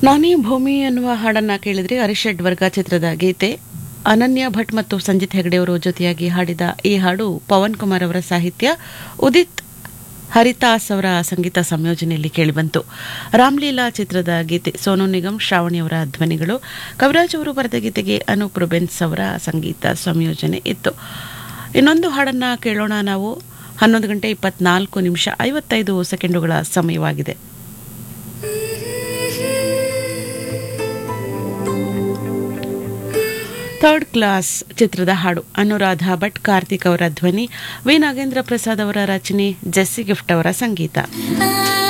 ನಾನೇ ಭೂಮಿ ಎನ್ನುವ ಹಾಡನ್ನ ಕೇಳಿದ್ರೆ ಅರಿಷಡ್ ವರ್ಗ ಚಿತ್ರದ ಗೀತೆ ಅನನ್ಯ ಭಟ್ ಮತ್ತು ಸಂಜಿತ್ ಹೆಗಡೆಯವರು ಜೊತೆಯಾಗಿ ಹಾಡಿದ ಈ ಹಾಡು ಪವನ್ ಕುಮಾರ್ ಅವರ ಸಾಹಿತ್ಯ ಉದಿತ್ ಹರಿತಾಸ್ ಅವರ ಸಂಗೀತ ಸಂಯೋಜನೆಯಲ್ಲಿ ಕೇಳಿಬಂತು ರಾಮ್ಲೀಲಾ ಚಿತ್ರದ ಗೀತೆ ಸೋನು ನಿಗಮ್ ಶ್ರಾವಣಿ ಅವರ ಧ್ವನಿಗಳು ಕವಿರಾಜ್ ಅವರು ಬರೆದ ಗೀತೆಗೆ ಅನೂಪ್ ರುಬೆನ್ಸ್ ಅವರ ಸಂಗೀತ ಸಂಯೋಜನೆ ಇತ್ತು ಇನ್ನೊಂದು ಹಾಡನ್ನ ಕೇಳೋಣ ನಾವು ಹನ್ನೊಂದು ಗಂಟೆ ಇಪ್ಪತ್ನಾಲ್ಕು ನಿಮಿಷ ಐವತ್ತೈದು ಸೆಕೆಂಡುಗಳ ಸಮಯವಾಗಿದೆ ಥರ್ಡ್ ಕ್ಲಾಸ್ ಚಿತ್ರದ ಹಾಡು ಅನುರಾಧ ಭಟ್ ಕಾರ್ತಿಕ್ ಅವರ ಧ್ವನಿ ವಿ ನಾಗೇಂದ್ರ ಪ್ರಸಾದ್ ಅವರ ರಚನೆ ಜೆಸ್ಸಿ ಗಿಫ್ಟ್ ಅವರ ಸಂಗೀತ ಆ